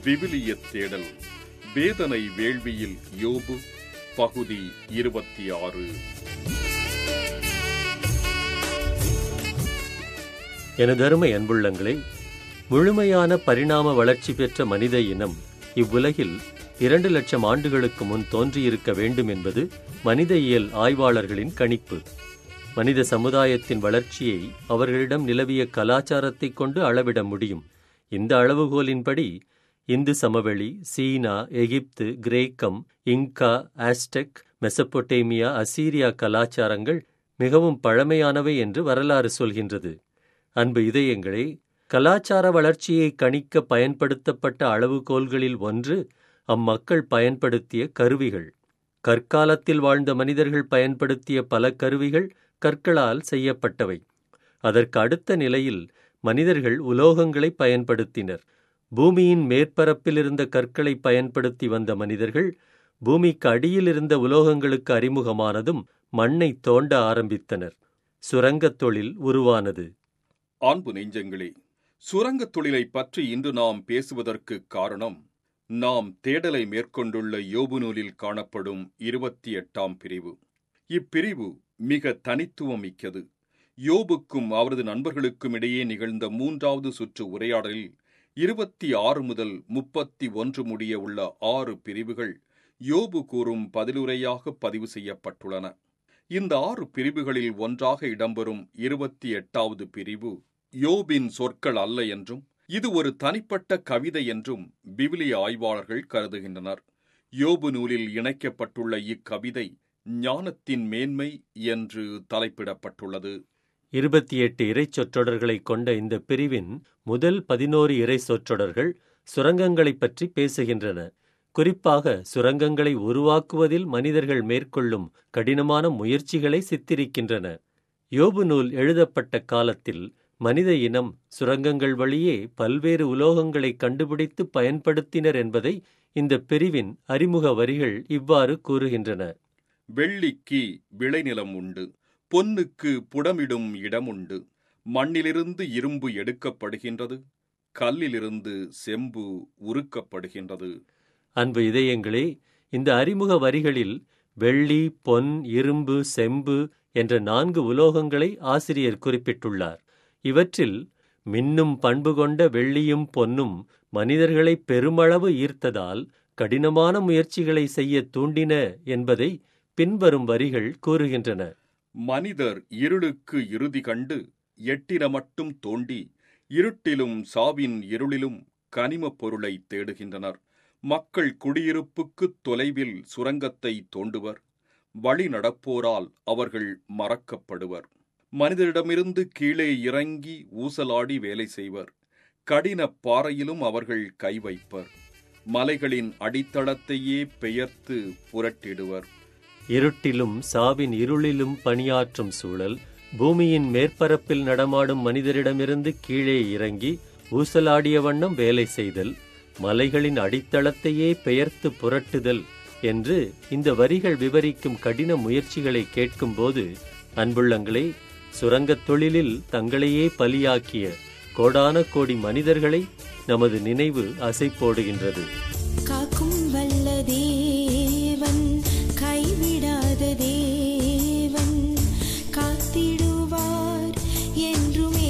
விவிலிய தேடல் வேதனை வேள்வியில் யோபு பகுதி இருபத்தி ஆறு எனதருமை அன்புள்ளங்களே முழுமையான பரிணாம வளர்ச்சி பெற்ற மனித இனம் இவ்வுலகில் இரண்டு லட்சம் ஆண்டுகளுக்கு முன் தோன்றியிருக்க வேண்டும் என்பது மனித இயல் ஆய்வாளர்களின் கணிப்பு மனித சமுதாயத்தின் வளர்ச்சியை அவர்களிடம் நிலவிய கலாச்சாரத்தைக் கொண்டு அளவிட முடியும் இந்த அளவுகோலின்படி இந்து சமவெளி சீனா எகிப்து கிரேக்கம் இங்கா ஆஸ்டெக் மெசபொட்டேமியா அசீரியா கலாச்சாரங்கள் மிகவும் பழமையானவை என்று வரலாறு சொல்கின்றது அன்பு இதயங்களே கலாச்சார வளர்ச்சியை கணிக்க பயன்படுத்தப்பட்ட அளவுகோல்களில் ஒன்று அம்மக்கள் பயன்படுத்திய கருவிகள் கற்காலத்தில் வாழ்ந்த மனிதர்கள் பயன்படுத்திய பல கருவிகள் கற்களால் செய்யப்பட்டவை அதற்கு அடுத்த நிலையில் மனிதர்கள் உலோகங்களை பயன்படுத்தினர் பூமியின் மேற்பரப்பில் இருந்த கற்களை பயன்படுத்தி வந்த மனிதர்கள் பூமிக்கு அடியில் இருந்த உலோகங்களுக்கு அறிமுகமானதும் மண்ணை தோண்ட ஆரம்பித்தனர் சுரங்கத் தொழில் உருவானது அன்பு நெஞ்சங்களே சுரங்கத் தொழிலை பற்றி இன்று நாம் பேசுவதற்கு காரணம் நாம் தேடலை மேற்கொண்டுள்ள யோபு நூலில் காணப்படும் இருபத்தி எட்டாம் பிரிவு இப்பிரிவு மிக தனித்துவமிக்கது யோபுக்கும் அவரது நண்பர்களுக்கும் இடையே நிகழ்ந்த மூன்றாவது சுற்று உரையாடலில் இருபத்தி ஆறு முதல் முப்பத்தி ஒன்று முடிய உள்ள ஆறு பிரிவுகள் யோபு கூறும் பதிலுரையாக பதிவு செய்யப்பட்டுள்ளன இந்த ஆறு பிரிவுகளில் ஒன்றாக இடம்பெறும் இருபத்தி எட்டாவது பிரிவு யோபின் சொற்கள் அல்ல என்றும் இது ஒரு தனிப்பட்ட கவிதை என்றும் விவிலிய ஆய்வாளர்கள் கருதுகின்றனர் யோபு நூலில் இணைக்கப்பட்டுள்ள இக்கவிதை ஞானத்தின் மேன்மை என்று தலைப்பிடப்பட்டுள்ளது இருபத்தி எட்டு இறை சொற்றொடர்களை கொண்ட இந்த பிரிவின் முதல் பதினோரு இறை சொற்றொடர்கள் சுரங்கங்களைப் பற்றி பேசுகின்றன குறிப்பாக சுரங்கங்களை உருவாக்குவதில் மனிதர்கள் மேற்கொள்ளும் கடினமான முயற்சிகளை சித்தரிக்கின்றன யோபு நூல் எழுதப்பட்ட காலத்தில் மனித இனம் சுரங்கங்கள் வழியே பல்வேறு உலோகங்களை கண்டுபிடித்து பயன்படுத்தினர் என்பதை இந்த பிரிவின் அறிமுக வரிகள் இவ்வாறு கூறுகின்றன வெள்ளிக்கு விளைநிலம் உண்டு பொன்னுக்கு புடமிடும் இடம் உண்டு மண்ணிலிருந்து இரும்பு எடுக்கப்படுகின்றது கல்லிலிருந்து செம்பு உருக்கப்படுகின்றது அன்பு இதயங்களே இந்த அறிமுக வரிகளில் வெள்ளி பொன் இரும்பு செம்பு என்ற நான்கு உலோகங்களை ஆசிரியர் குறிப்பிட்டுள்ளார் இவற்றில் மின்னும் பண்பு கொண்ட வெள்ளியும் பொன்னும் மனிதர்களை பெருமளவு ஈர்த்ததால் கடினமான முயற்சிகளை செய்ய தூண்டின என்பதை பின்வரும் வரிகள் கூறுகின்றன மனிதர் இருளுக்கு இறுதி கண்டு எட்டின மட்டும் தோண்டி இருட்டிலும் சாவின் இருளிலும் கனிமப் பொருளை தேடுகின்றனர் மக்கள் குடியிருப்புக்கு தொலைவில் சுரங்கத்தை தோண்டுவர் வழி நடப்போரால் அவர்கள் மறக்கப்படுவர் மனிதரிடமிருந்து கீழே இறங்கி ஊசலாடி வேலை செய்வர் கடின பாறையிலும் அவர்கள் கை வைப்பர் மலைகளின் அடித்தளத்தையே பெயர்த்து புரட்டிடுவர் இருட்டிலும் சாவின் இருளிலும் பணியாற்றும் சூழல் பூமியின் மேற்பரப்பில் நடமாடும் மனிதரிடமிருந்து கீழே இறங்கி ஊசலாடிய வண்ணம் வேலை செய்தல் மலைகளின் அடித்தளத்தையே பெயர்த்து புரட்டுதல் என்று இந்த வரிகள் விவரிக்கும் கடின முயற்சிகளை கேட்கும்போது அன்புள்ளங்களே சுரங்கத் தொழிலில் தங்களையே பலியாக்கிய கோடான கோடி மனிதர்களை நமது நினைவு அசைப்போடுகின்றது காக்கும் வல்ல தேவன் கைவிடாத தேவன் காத்திடுவார் என்றுமே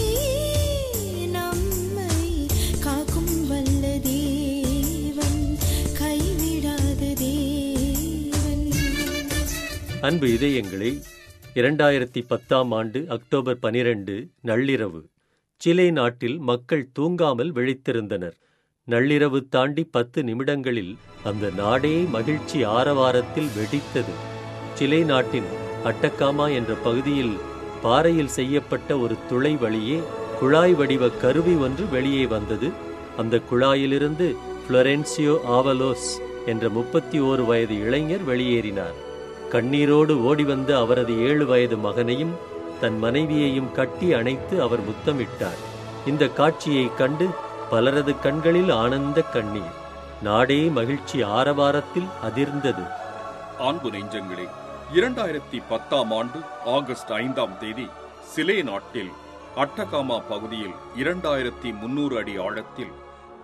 நம்மை காக்கும் வல்ல தேவன் கைவிடாத தேவன் அன்பு இதயங்களே இரண்டாயிரத்தி பத்தாம் ஆண்டு அக்டோபர் பனிரெண்டு நள்ளிரவு சிலே நாட்டில் மக்கள் தூங்காமல் விழித்திருந்தனர் நள்ளிரவு தாண்டி பத்து நிமிடங்களில் அந்த நாடே மகிழ்ச்சி ஆரவாரத்தில் வெடித்தது சிலே நாட்டின் அட்டக்காமா என்ற பகுதியில் பாறையில் செய்யப்பட்ட ஒரு துளை வழியே குழாய் வடிவ கருவி ஒன்று வெளியே வந்தது அந்த குழாயிலிருந்து புளொரென்சியோ ஆவலோஸ் என்ற முப்பத்தி ஓரு வயது இளைஞர் வெளியேறினார் கண்ணீரோடு ஓடி வந்த அவரது ஏழு வயது மகனையும் தன் மனைவியையும் கட்டி அணைத்து அவர் முத்தமிட்டார் இந்த காட்சியைக் கண்டு பலரது கண்களில் ஆனந்த கண்ணீர் நாடே மகிழ்ச்சி ஆரவாரத்தில் அதிர்ந்தது அன்பு நெஞ்சங்களே இரண்டாயிரத்தி பத்தாம் ஆண்டு ஆகஸ்ட் ஐந்தாம் தேதி சிலே நாட்டில் அட்டகாமா பகுதியில் இரண்டாயிரத்தி முன்னூறு அடி ஆழத்தில்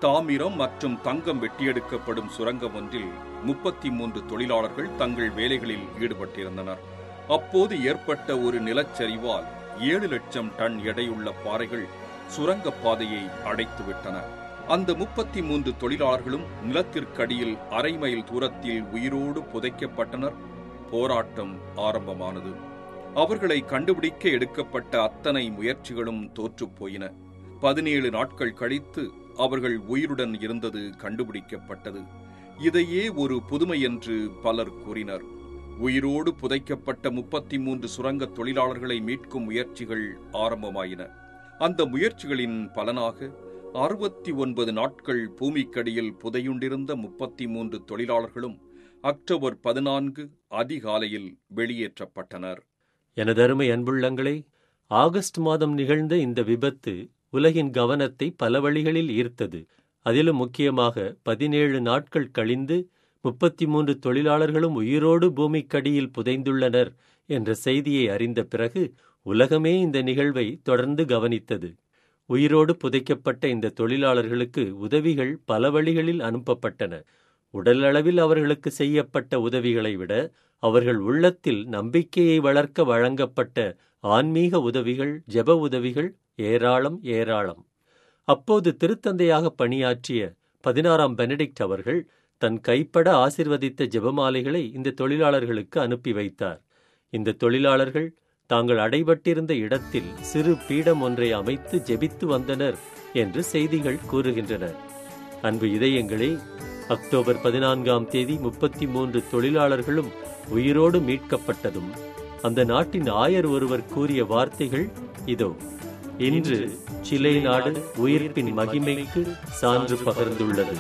தாமிரம் மற்றும் தங்கம் வெட்டியெடுக்கப்படும் சுரங்கம் ஒன்றில் முப்பத்தி மூன்று தொழிலாளர்கள் தங்கள் வேலைகளில் ஈடுபட்டிருந்தனர் அப்போது ஏற்பட்ட ஒரு நிலச்சரிவால் ஏழு லட்சம் டன் எடையுள்ள பாறைகள் சுரங்கப் பாதையை அடைத்துவிட்டன அந்த முப்பத்தி மூன்று தொழிலாளர்களும் நிலத்திற்கடியில் அரை மைல் தூரத்தில் உயிரோடு புதைக்கப்பட்டனர் போராட்டம் ஆரம்பமானது அவர்களை கண்டுபிடிக்க எடுக்கப்பட்ட அத்தனை முயற்சிகளும் தோற்றுப் போயின பதினேழு நாட்கள் கழித்து அவர்கள் உயிருடன் இருந்தது கண்டுபிடிக்கப்பட்டது இதையே ஒரு புதுமை என்று பலர் கூறினர் உயிரோடு புதைக்கப்பட்ட முப்பத்தி மூன்று சுரங்க தொழிலாளர்களை மீட்கும் முயற்சிகள் ஆரம்பமாயின அந்த முயற்சிகளின் பலனாக அறுபத்தி ஒன்பது நாட்கள் பூமிக்கடியில் புதையுண்டிருந்த முப்பத்தி மூன்று தொழிலாளர்களும் அக்டோபர் பதினான்கு அதிகாலையில் வெளியேற்றப்பட்டனர் எனதருமை அன்புள்ளங்களே ஆகஸ்ட் மாதம் நிகழ்ந்த இந்த விபத்து உலகின் கவனத்தை பல வழிகளில் ஈர்த்தது அதிலும் முக்கியமாக பதினேழு நாட்கள் கழிந்து முப்பத்தி மூன்று தொழிலாளர்களும் உயிரோடு பூமிக்கடியில் புதைந்துள்ளனர் என்ற செய்தியை அறிந்த பிறகு உலகமே இந்த நிகழ்வை தொடர்ந்து கவனித்தது உயிரோடு புதைக்கப்பட்ட இந்த தொழிலாளர்களுக்கு உதவிகள் பல வழிகளில் அனுப்பப்பட்டன உடலளவில் அவர்களுக்கு செய்யப்பட்ட உதவிகளை விட அவர்கள் உள்ளத்தில் நம்பிக்கையை வளர்க்க வழங்கப்பட்ட ஆன்மீக உதவிகள் ஜெப உதவிகள் ஏராளம் ஏராளம் அப்போது திருத்தந்தையாக பணியாற்றிய பதினாறாம் பெனடிக்ட் அவர்கள் தன் கைப்பட ஆசிர்வதித்த ஜெபமாலைகளை இந்த தொழிலாளர்களுக்கு அனுப்பி வைத்தார் இந்த தொழிலாளர்கள் தாங்கள் அடைபட்டிருந்த இடத்தில் சிறு பீடம் ஒன்றை அமைத்து ஜெபித்து வந்தனர் என்று செய்திகள் கூறுகின்றன அன்பு இதயங்களே அக்டோபர் பதினான்காம் தேதி முப்பத்தி மூன்று தொழிலாளர்களும் உயிரோடு மீட்கப்பட்டதும் அந்த நாட்டின் ஆயர் ஒருவர் கூறிய வார்த்தைகள் இதோ இன்று சிலை நாடு உயிர்ப்பின் மகிமைக்கு சான்று பகர்ந்துள்ளது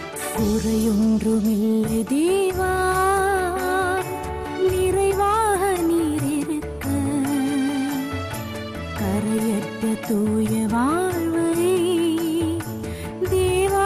குறையொன்றுமில்லை தேவா நிறைவாக நீர் இருக்க கரையற்ற தூய வாழ்வை தேவா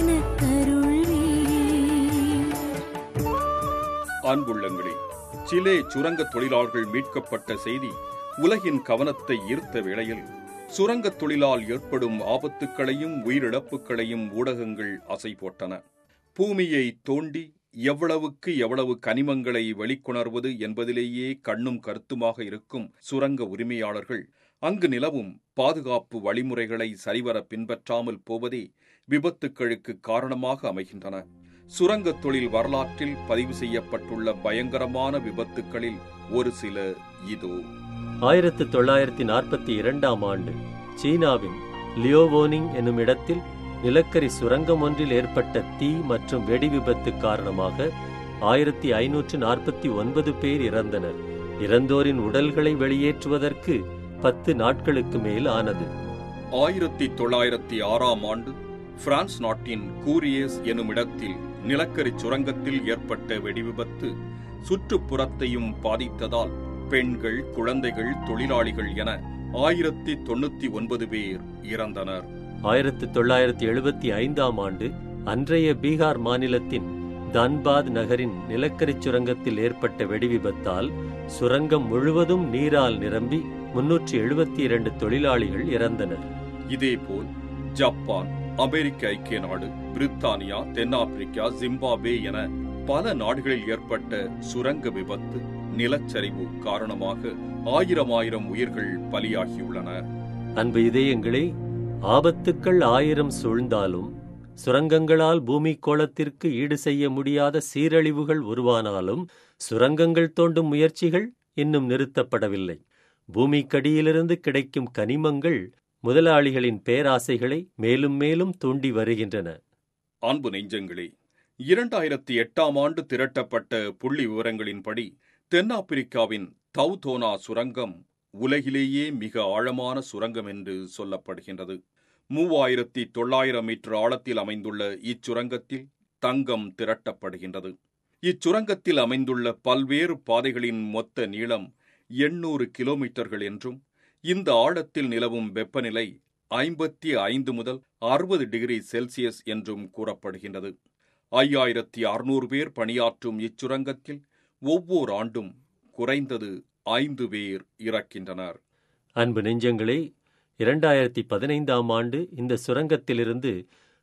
எனக்கருள்வே அன்புள்ளங்களே சிலே சுரங்க தொழிலாளர்கள் மீட்கப்பட்ட செய்தி உலகின் கவனத்தை ஈர்த்த வேளையில் சுரங்கத் தொழிலால் ஏற்படும் ஆபத்துக்களையும் உயிரிழப்புகளையும் ஊடகங்கள் அசை போட்டன பூமியை தோண்டி எவ்வளவுக்கு எவ்வளவு கனிமங்களை வெளிக்கொணர்வது என்பதிலேயே கண்ணும் கருத்துமாக இருக்கும் சுரங்க உரிமையாளர்கள் அங்கு நிலவும் பாதுகாப்பு வழிமுறைகளை சரிவர பின்பற்றாமல் போவதே விபத்துக்களுக்கு காரணமாக அமைகின்றன சுரங்கத் தொழில் வரலாற்றில் பதிவு செய்யப்பட்டுள்ள பயங்கரமான விபத்துக்களில் ஒரு சில இதோ ஆயிரத்து தொள்ளாயிரத்தி நாற்பத்தி இரண்டாம் ஆண்டு சீனாவின் லியோவோனிங் என்னும் இடத்தில் நிலக்கரி சுரங்கம் ஒன்றில் ஏற்பட்ட தீ மற்றும் வெடி விபத்து காரணமாக ஆயிரத்தி ஐநூற்று நாற்பத்தி ஒன்பது பேர் இறந்தனர் இறந்தோரின் உடல்களை வெளியேற்றுவதற்கு பத்து நாட்களுக்கு மேல் ஆனது ஆயிரத்தி தொள்ளாயிரத்தி ஆறாம் ஆண்டு பிரான்ஸ் நாட்டின் கூரியஸ் எனும் இடத்தில் நிலக்கரி சுரங்கத்தில் ஏற்பட்ட வெடிவிபத்து சுற்றுப்புறத்தையும் பாதித்ததால் பெண்கள் குழந்தைகள் தொழிலாளிகள் என ஆயிரத்தி தொண்ணூத்தி ஒன்பது பேர் இறந்தனர் ஆயிரத்து தொள்ளாயிரத்தி எழுபத்தி ஐந்தாம் ஆண்டு அன்றைய பீகார் மாநிலத்தின் தன்பாத் நகரின் நிலக்கரிச் சுரங்கத்தில் ஏற்பட்ட வெடிவிபத்தால் சுரங்கம் முழுவதும் நீரால் நிரம்பி முன்னூற்றி எழுபத்தி இரண்டு தொழிலாளிகள் இறந்தனர் இதேபோல் ஜப்பான் அமெரிக்க ஐக்கிய நாடு பிரித்தானியா தென்னாப்பிரிக்கா ஜிம்பாப்வே என பல நாடுகளில் ஏற்பட்ட சுரங்க விபத்து நிலச்சரிவு காரணமாக ஆயிரம் ஆயிரம் உயிர்கள் பலியாகியுள்ளன அன்பு இதயங்களே ஆபத்துக்கள் ஆயிரம் சூழ்ந்தாலும் சுரங்கங்களால் பூமி கோளத்திற்கு ஈடு செய்ய முடியாத சீரழிவுகள் உருவானாலும் சுரங்கங்கள் தோண்டும் முயற்சிகள் இன்னும் நிறுத்தப்படவில்லை பூமிக்கடியிலிருந்து கிடைக்கும் கனிமங்கள் முதலாளிகளின் பேராசைகளை மேலும் மேலும் தூண்டி வருகின்றன அன்பு நெஞ்சங்களே இரண்டாயிரத்தி எட்டாம் ஆண்டு திரட்டப்பட்ட புள்ளி விவரங்களின்படி தென்னாப்பிரிக்காவின் தௌதோனா சுரங்கம் உலகிலேயே மிக ஆழமான சுரங்கம் என்று சொல்லப்படுகின்றது மூவாயிரத்தி தொள்ளாயிரம் மீட்டர் ஆழத்தில் அமைந்துள்ள இச்சுரங்கத்தில் தங்கம் திரட்டப்படுகின்றது இச்சுரங்கத்தில் அமைந்துள்ள பல்வேறு பாதைகளின் மொத்த நீளம் எண்ணூறு கிலோமீட்டர்கள் என்றும் இந்த ஆழத்தில் நிலவும் வெப்பநிலை ஐம்பத்தி ஐந்து முதல் அறுபது டிகிரி செல்சியஸ் என்றும் கூறப்படுகின்றது ஐயாயிரத்தி அறுநூறு பேர் பணியாற்றும் இச்சுரங்கத்தில் ஒவ்வொரு ஆண்டும் குறைந்தது ஐந்து பேர் இறக்கின்றனர் அன்பு நெஞ்சங்களே இரண்டாயிரத்தி பதினைந்தாம் ஆண்டு இந்த சுரங்கத்திலிருந்து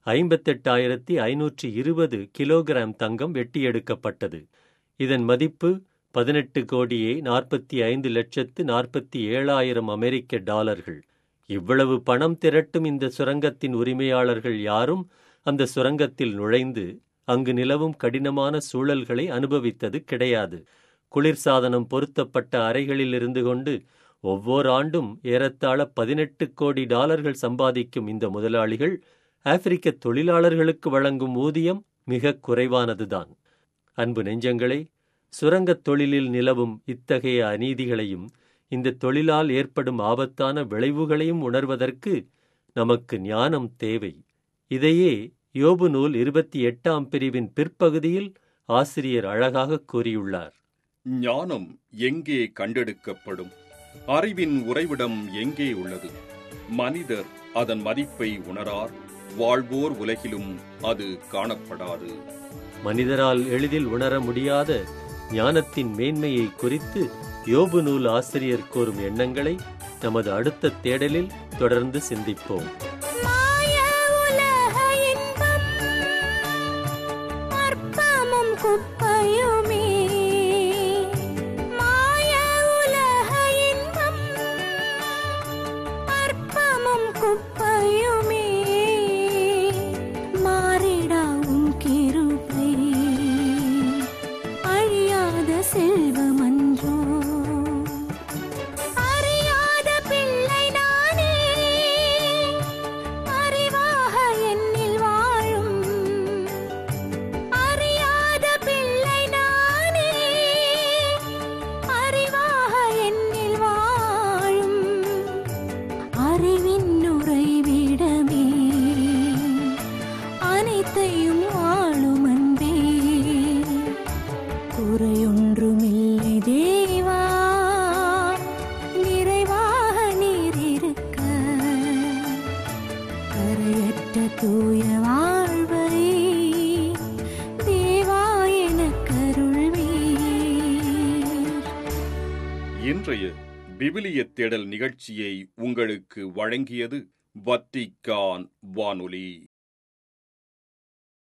ஐம்பத்தெட்டாயிரத்தி ஐநூற்றி இருபது கிலோகிராம் தங்கம் வெட்டியெடுக்கப்பட்டது இதன் மதிப்பு பதினெட்டு கோடியே நாற்பத்தி ஐந்து லட்சத்து நாற்பத்தி ஏழாயிரம் அமெரிக்க டாலர்கள் இவ்வளவு பணம் திரட்டும் இந்த சுரங்கத்தின் உரிமையாளர்கள் யாரும் அந்த சுரங்கத்தில் நுழைந்து அங்கு நிலவும் கடினமான சூழல்களை அனுபவித்தது கிடையாது குளிர்சாதனம் பொருத்தப்பட்ட அறைகளில் இருந்து கொண்டு ஒவ்வொரு ஆண்டும் ஏறத்தாழ பதினெட்டு கோடி டாலர்கள் சம்பாதிக்கும் இந்த முதலாளிகள் ஆப்பிரிக்க தொழிலாளர்களுக்கு வழங்கும் ஊதியம் மிக குறைவானதுதான் அன்பு நெஞ்சங்களே சுரங்கத் தொழிலில் நிலவும் இத்தகைய அநீதிகளையும் இந்த தொழிலால் ஏற்படும் ஆபத்தான விளைவுகளையும் உணர்வதற்கு நமக்கு ஞானம் தேவை இதையே யோபு நூல் இருபத்தி எட்டாம் பிரிவின் பிற்பகுதியில் ஆசிரியர் அழகாக கூறியுள்ளார் ஞானம் எங்கே கண்டெடுக்கப்படும் அறிவின் உறைவிடம் எங்கே உள்ளது மனிதர் அதன் மதிப்பை உணரார் வாழ்வோர் உலகிலும் அது காணப்படாது மனிதரால் எளிதில் உணர முடியாத ஞானத்தின் மேன்மையை குறித்து யோபு நூல் ஆசிரியர் கூறும் எண்ணங்களை நமது அடுத்த தேடலில் தொடர்ந்து சிந்திப்போம் மாய உலக இன்பம் அற்பமும் குப்பையுமே மாய உலக இன்பம் அற்பமும் குப்பையுமே மாறிடாவும் கிருபை அழியாத செல்வமன்றோ அறியாத பிள்ளை நானே அறிவாக என்னில் வாழும் அறியாத பிள்ளை நானே அறிவாக என்னில் வாழும் அறிவின் உறைவிடமே அனைத்தையும் ஆளும் அன்பே குறையொன்றுமில்லை தேவா நிறைவாக நீர் இருக்க கரையற்ற தூய வாழ்வை தேவா எனக்கருள்வீர் இன்றைய விவிலிய தேடல் நிகழ்ச்சியை உங்களுக்கு வழங்கியது வத்திக்கான் வானொலி